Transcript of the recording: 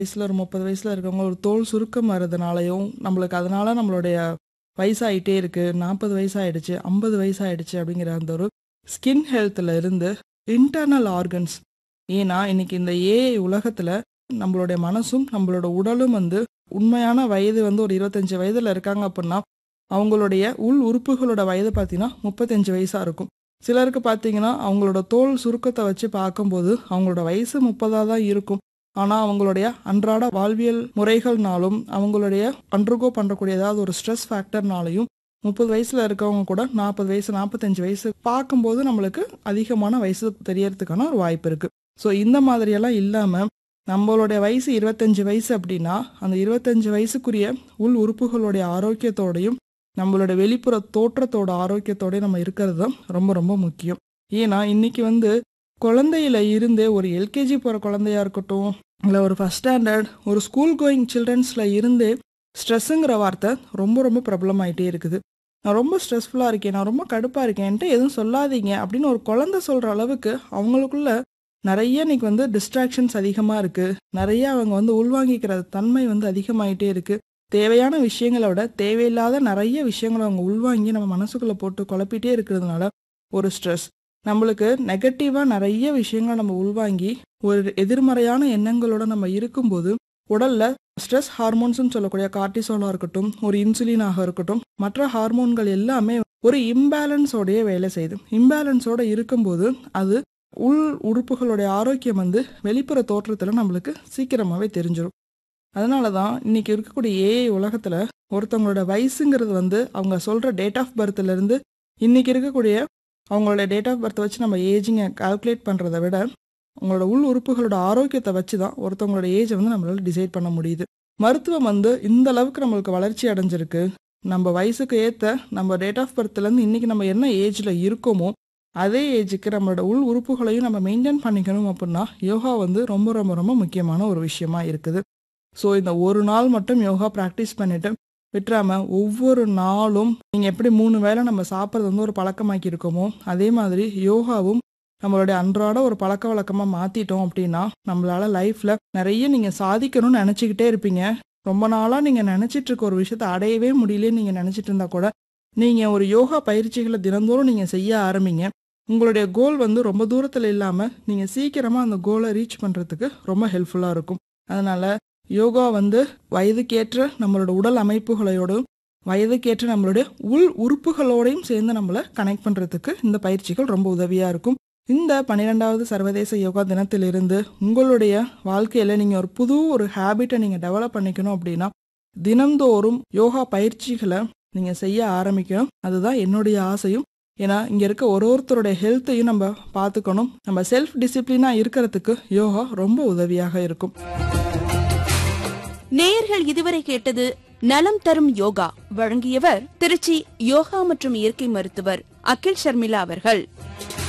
வயசுல ஒரு முப்பது வயசுல இருக்கவங்க ஒரு தோல் சுருக்கம் வர்றதுனாலையும் நம்மளுக்கு அதனால நம்மளுடைய வயசாயிட்டே இருக்கு நாற்பது வயசாயிடுச்சு ஐம்பது வயசாயிடுச்சு அப்படிங்கிற அந்த ஒரு ஸ்கின் ஹெல்த்தில் இருந்து இன்டர்னல் ஆர்கன்ஸ் ஏன்னா இன்னைக்கு இந்த ஏஐ உலகத்தில் நம்மளுடைய மனசும் நம்மளோட உடலும் வந்து உண்மையான வயது வந்து ஒரு இருபத்தஞ்சு வயதில் இருக்காங்க அப்படின்னா அவங்களுடைய உள் உறுப்புகளோட வயது பார்த்தீங்கன்னா முப்பத்தஞ்சு வயசாக இருக்கும் சிலருக்கு பார்த்தீங்கன்னா அவங்களோட தோல் சுருக்கத்தை வச்சு பார்க்கும்போது அவங்களோட வயசு முப்பதாக தான் இருக்கும் ஆனால் அவங்களுடைய அன்றாட வாழ்வியல் முறைகள்னாலும் அவங்களுடைய அண்டர்கோ பண்ணக்கூடிய ஏதாவது ஒரு ஸ்ட்ரெஸ் ஃபேக்டர்னாலையும் முப்பது வயசில் இருக்கவங்க கூட நாற்பது வயசு நாற்பத்தஞ்சு வயசு பார்க்கும்போது நம்மளுக்கு அதிகமான வயசு தெரியறதுக்கான ஒரு வாய்ப்பு இருக்குது ஸோ இந்த மாதிரியெல்லாம் இல்லாமல் நம்மளுடைய வயசு இருபத்தஞ்சு வயசு அப்படின்னா அந்த இருபத்தஞ்சு வயசுக்குரிய உள் உறுப்புகளுடைய ஆரோக்கியத்தோடையும் நம்மளோட வெளிப்புற தோற்றத்தோட ஆரோக்கியத்தோடய நம்ம இருக்கிறது தான் ரொம்ப ரொம்ப முக்கியம் ஏன்னா இன்னைக்கு வந்து குழந்தையில இருந்தே ஒரு எல்கேஜி போகிற குழந்தையா இருக்கட்டும் இல்லை ஒரு ஃபஸ்ட் ஸ்டாண்டர்ட் ஒரு ஸ்கூல் கோயிங் சில்ட்ரன்ஸில் இருந்தே ஸ்ட்ரெஸ்ஸுங்கிற வார்த்தை ரொம்ப ரொம்ப பிரபலமாயிட்டே இருக்குது நான் ரொம்ப ஸ்ட்ரெஸ்ஃபுல்லாக இருக்கேன் நான் ரொம்ப கடுப்பாக இருக்கேன் என்கிட்ட எதுவும் சொல்லாதீங்க அப்படின்னு ஒரு குழந்தை சொல்கிற அளவுக்கு அவங்களுக்குள்ள நிறைய இன்னைக்கு வந்து டிஸ்ட்ராக்ஷன்ஸ் அதிகமாக இருக்குது நிறைய அவங்க வந்து உள்வாங்கிக்கிற தன்மை வந்து அதிகமாயிட்டே இருக்குது தேவையான விஷயங்களை விட தேவையில்லாத நிறைய விஷயங்களை அவங்க உள்வாங்கி நம்ம மனசுக்குள்ளே போட்டு குழப்பிட்டே இருக்கிறதுனால ஒரு ஸ்ட்ரெஸ் நம்மளுக்கு நெகட்டிவாக நிறைய விஷயங்களை நம்ம உள்வாங்கி ஒரு எதிர்மறையான எண்ணங்களோட நம்ம இருக்கும்போது உடல்ல ஸ்ட்ரெஸ் ஹார்மோன்ஸ்னு சொல்லக்கூடிய கார்டிசோலாக இருக்கட்டும் ஒரு இன்சுலினாக இருக்கட்டும் மற்ற ஹார்மோன்கள் எல்லாமே ஒரு இம்பேலன்ஸோடைய வேலை செய்யுது இம்பேலன்ஸோட இருக்கும்போது அது உள் உறுப்புகளுடைய ஆரோக்கியம் வந்து வெளிப்புற தோற்றத்தில் நம்மளுக்கு சீக்கிரமாகவே தெரிஞ்சிடும் அதனால தான் இன்னைக்கு இருக்கக்கூடிய ஏஐ உலகத்தில் ஒருத்தவங்களோட வயசுங்கிறது வந்து அவங்க சொல்கிற டேட் ஆஃப் பர்த்லேருந்து இன்னைக்கு இருக்கக்கூடிய அவங்களோட டேட் ஆஃப் பர்த்தை வச்சு நம்ம ஏஜிங்கை கால்குலேட் பண்ணுறத விட உங்களோட உள் உறுப்புகளோட ஆரோக்கியத்தை வச்சு தான் ஒருத்தவங்களோட ஏஜை வந்து நம்மளால டிசைட் பண்ண முடியுது மருத்துவம் வந்து இந்த அளவுக்கு நம்மளுக்கு வளர்ச்சி அடைஞ்சிருக்கு நம்ம வயசுக்கு ஏற்ற நம்ம டேட் ஆஃப் பர்த்லேருந்து இன்னைக்கு நம்ம என்ன ஏஜில் இருக்கோமோ அதே ஏஜுக்கு நம்மளோட உள் உறுப்புகளையும் நம்ம மெயின்டைன் பண்ணிக்கணும் அப்படின்னா யோகா வந்து ரொம்ப ரொம்ப ரொம்ப முக்கியமான ஒரு விஷயமா இருக்குது ஸோ இந்த ஒரு நாள் மட்டும் யோகா ப்ராக்டிஸ் பண்ணிட்டு விட்டுறாம ஒவ்வொரு நாளும் நீங்கள் எப்படி மூணு வேளை நம்ம சாப்பிட்றது வந்து ஒரு பழக்கமாக்கி இருக்கோமோ அதே மாதிரி யோகாவும் நம்மளுடைய அன்றாட ஒரு பழக்க வழக்கமாக மாற்றிட்டோம் அப்படின்னா நம்மளால லைஃப்பில் நிறைய நீங்கள் சாதிக்கணும்னு நினச்சிக்கிட்டே இருப்பீங்க ரொம்ப நாளாக நீங்கள் நினச்சிட்டு இருக்க ஒரு விஷயத்த அடையவே முடியலன்னு நீங்கள் நினச்சிட்டு இருந்தா கூட நீங்கள் ஒரு யோகா பயிற்சிகளை தினந்தோறும் நீங்கள் செய்ய ஆரம்பிங்க உங்களுடைய கோல் வந்து ரொம்ப தூரத்தில் இல்லாமல் நீங்கள் சீக்கிரமாக அந்த கோலை ரீச் பண்ணுறதுக்கு ரொம்ப ஹெல்ப்ஃபுல்லாக இருக்கும் அதனால் யோகா வந்து வயதுக்கேற்ற நம்மளோட உடல் அமைப்புகளோடும் வயதுக்கேற்ற நம்மளுடைய உள் உறுப்புகளோடையும் சேர்ந்து நம்மளை கனெக்ட் பண்ணுறதுக்கு இந்த பயிற்சிகள் ரொம்ப உதவியாக இருக்கும் இந்த பன்னிரெண்டாவது சர்வதேச யோகா தினத்திலிருந்து உங்களுடைய வாழ்க்கையில் நீங்கள் ஒரு புது ஒரு ஹேபிட்டை நீங்கள் டெவலப் பண்ணிக்கணும் அப்படின்னா தினந்தோறும் யோகா பயிற்சிகளை நீங்கள் செய்ய ஆரம்பிக்கணும் அதுதான் என்னுடைய ஆசையும் ஏன்னா இங்கே இருக்க ஒரு ஒருத்தருடைய ஹெல்த்தையும் நம்ம பார்த்துக்கணும் நம்ம செல்ஃப் டிசிப்ளினாக இருக்கிறதுக்கு யோகா ரொம்ப உதவியாக இருக்கும் நேயர்கள் இதுவரை கேட்டது நலம் தரும் யோகா வழங்கியவர் திருச்சி யோகா மற்றும் இயற்கை மருத்துவர் அகில் ஷர்மிளா அவர்கள்